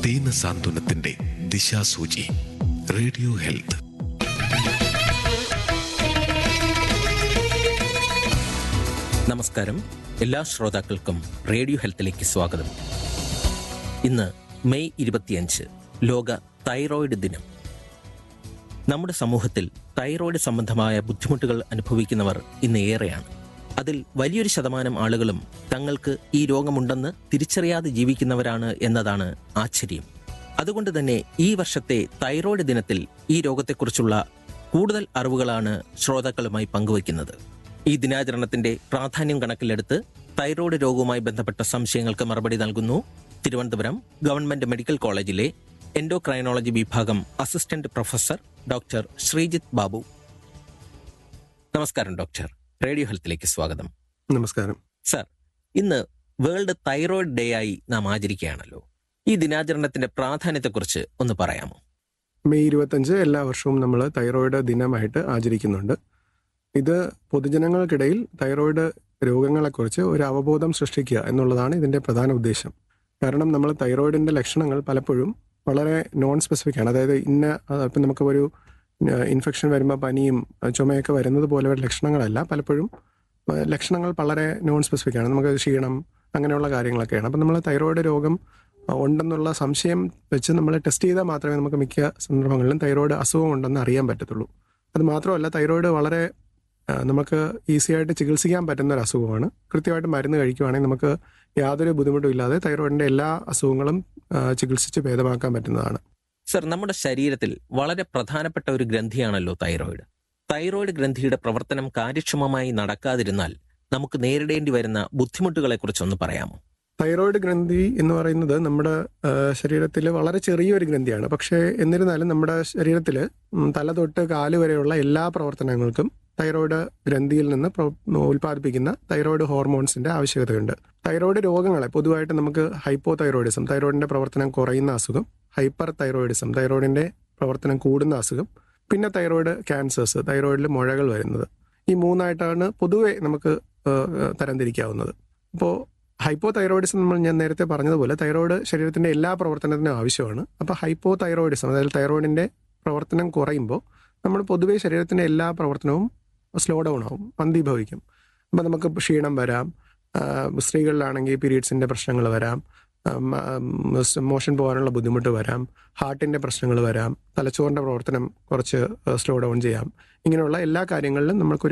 ദീന സാന്ത്വനത്തിന്റെ ദിശാസൂചി radio health നമസ്കാരം എല്ലാ ശ്രോതാക്കൾക്കും റേഡിയോ ഹെൽത്തിലേക്ക് സ്വാഗതം ഇന്ന് മെയ് ഇരുപത്തിയഞ്ച് ലോക തൈറോയിഡ് ദിനം നമ്മുടെ സമൂഹത്തിൽ തൈറോയിഡ് സംബന്ധമായ ബുദ്ധിമുട്ടുകൾ അനുഭവിക്കുന്നവർ ഇന്ന് ഏറെയാണ് അതിൽ വലിയൊരു ശതമാനം ആളുകളും തങ്ങൾക്ക് ഈ രോഗമുണ്ടെന്ന് തിരിച്ചറിയാതെ ജീവിക്കുന്നവരാണ് എന്നതാണ് ആശ്ചര്യം അതുകൊണ്ട് തന്നെ ഈ വർഷത്തെ തൈറോയിഡ് ദിനത്തിൽ ഈ രോഗത്തെക്കുറിച്ചുള്ള കൂടുതൽ അറിവുകളാണ് ശ്രോതാക്കളുമായി പങ്കുവയ്ക്കുന്നത് ഈ ദിനാചരണത്തിന്റെ പ്രാധാന്യം കണക്കിലെടുത്ത് തൈറോയ്ഡ് രോഗവുമായി ബന്ധപ്പെട്ട സംശയങ്ങൾക്ക് മറുപടി നൽകുന്നു തിരുവനന്തപുരം ഗവൺമെന്റ് മെഡിക്കൽ കോളേജിലെ എൻഡോക്രൈനോളജി വിഭാഗം assistant professor doctor Sreejith Babu നമസ്കാരം ഡോക്ടർ റേഡിയോ ഹെൽത്തിലേക്ക് സ്വാഗതം നമസ്കാരം സർ ഇന്ന് വേൾഡ് തൈറോയ്ഡ് ഡേ ആയി നാം ആചരിക്കുകയാണല്ലോ ഈ ദിനാചരണത്തിന്റെ പ്രാധാന്യത്തെക്കുറിച്ച് ഒന്ന് പറയാമോ മെയ് ഇരുപത്തഞ്ച് എല്ലാ വർഷവും നമ്മൾ തൈറോയിഡ് ദിനമായിട്ട് ആചരിക്കുന്നുണ്ട് ഇത് പൊതുജനങ്ങൾക്കിടയിൽ തൈറോയിഡ് രോഗങ്ങളെക്കുറിച്ച് ഒരു അവബോധം സൃഷ്ടിക്കുക എന്നുള്ളതാണ് ഇതിന്റെ പ്രധാന ഉദ്ദേശം കാരണം നമ്മൾ തൈറോയിഡിന്റെ ലക്ഷണങ്ങൾ പലപ്പോഴും വളരെ നോൺ സ്പെസിഫിക് ആണ് അതായത് ഇന്ന ഇപ്പം നമുക്ക് ഒരു ഇൻഫെക്ഷൻ വരുമ്പോൾ പനിയും അഹ് ചുമയൊക്കെ വരുന്നത് പോലെ ഒരു ലക്ഷണങ്ങളല്ല പലപ്പോഴും അഹ് ലക്ഷണങ്ങൾ വളരെ നോൺ സ്പെസിഫിക് ആണ് നമുക്ക് ക്ഷീണം അങ്ങനെയുള്ള കാര്യങ്ങളൊക്കെയാണ് അപ്പം നമ്മൾ തൈറോയിഡ് രോഗം അഹ് ഉണ്ടെന്നുള്ള സംശയം വെച്ച് നമ്മൾ ടെസ്റ്റ് ചെയ്താൽ മാത്രമേ നമുക്ക് മിക്ക സന്ദർഭങ്ങളിലും തൈറോയിഡ് അസുഖം ഉണ്ടെന്ന് അറിയാൻ പറ്റത്തുള്ളൂ അത് മാത്രമല്ല തൈറോയിഡ് വളരെ ആ, നമുക്ക് ഈസി ആയിട്ട് ചികിത്സിക്കാൻ പറ്റുന്ന ഒരു അസുഖമാണ് കൃത്യമായിട്ട് മരുന്ന് കഴിക്കുവാണെങ്കിൽ നമുക്ക് യാതൊരു ബുദ്ധിമുട്ടും ഇല്ലാതെ തൈറോയിഡിന്റെ എല്ലാ അസുഖങ്ങളും ആ, ചികിത്സിച്ച് ഭേദമാക്കാൻ പറ്റുന്നതാണ് സർ നമ്മുടെ ശരീരത്തിൽ വളരെ പ്രധാനപ്പെട്ട ഒരു ഗ്രന്ഥിയാണല്ലോ തൈറോയിഡ് തൈറോയിഡ് ഗ്രന്ഥിയുടെ പ്രവർത്തനം കാര്യക്ഷമമായി നടക്കാതിരുന്നാൽ നമുക്ക് നേരിടേണ്ടി വരുന്ന ബുദ്ധിമുട്ടുകളെക്കുറിച്ചൊന്ന് പറയാമോ തൈറോയിഡ് ഗ്രന്ഥി എന്ന് പറയുന്നത് നമ്മുടെ ശരീരത്തിൽ വളരെ ചെറിയൊരു ഗ്രന്ഥിയാണ് പക്ഷേ എന്നിരുന്നാലും നമ്മുടെ ശരീരത്തിൽ തല തൊട്ട് കാല് വരെയുള്ള എല്ലാ പ്രവർത്തനങ്ങൾക്കും തൈറോയിഡ് ഗ്രന്ഥിയിൽ നിന്ന് പ്രോ- ഉൽപ്പാദിപ്പിക്കുന്ന തൈറോയിഡ് ഹോർമോൺസിന്റെ ആവശ്യകതയുണ്ട് തൈറോയിഡ് രോഗങ്ങളെ പൊതുവായിട്ട് നമുക്ക് ഹൈപ്പോ തൈറോയിഡിസം തൈറോയിഡിന്റെ പ്രവർത്തനം കുറയുന്ന അസുഖം ഹൈപ്പർ തൈറോയിഡിസം തൈറോയിഡിന്റെ പ്രവർത്തനം കൂടുന്ന അസുഖം പിന്നെ തൈറോയിഡ് ക്യാൻസേഴ്സ് തൈറോയിഡിൽ മുഴകൾ വരുന്നത് ഈ മൂന്നായിട്ടാണ് പൊതുവെ നമുക്ക് ഏഹ്, ഏഹ്, തരംതിരിക്കാവുന്നത് അപ്പോൾ ഹൈപ്പോ തൈറോയിഡിസം നമ്മൾ ഞാൻ നേരത്തെ പറഞ്ഞതുപോലെ തൈറോയിഡ് ശരീരത്തിന്റെ എല്ലാ പ്രവർത്തനത്തിനും ആവശ്യമാണ് അപ്പോൾ ഹൈപ്പോ തൈറോയിഡിസം അതായത് തൈറോയിഡിന്റെ പ്രവർത്തനം കുറയുമ്പോൾ നമ്മൾ പൊതുവെ ശരീരത്തിന്റെ എല്ലാ പ്രവർത്തനവും സ്ലോ ഡൗൺ ആവും മന്ദീഭവിക്കും അപ്പോൾ നമുക്ക് ക്ഷീണം വരാം ആ, സ്ത്രീകളിലാണെങ്കിൽ പീരീഡ്സിന്റെ പ്രശ്നങ്ങൾ വരാം മോഷൻ പോകാനുള്ള ബുദ്ധിമുട്ട് വരാം ഹാർട്ടിന്റെ പ്രശ്നങ്ങൾ വരാം തലച്ചോറിന്റെ പ്രവർത്തനം കുറച്ച് സ്ലോ ഡൗൺ ചെയ്യാം ഇങ്ങനെയുള്ള എല്ലാ കാര്യങ്ങളിലും നമുക്കൊരു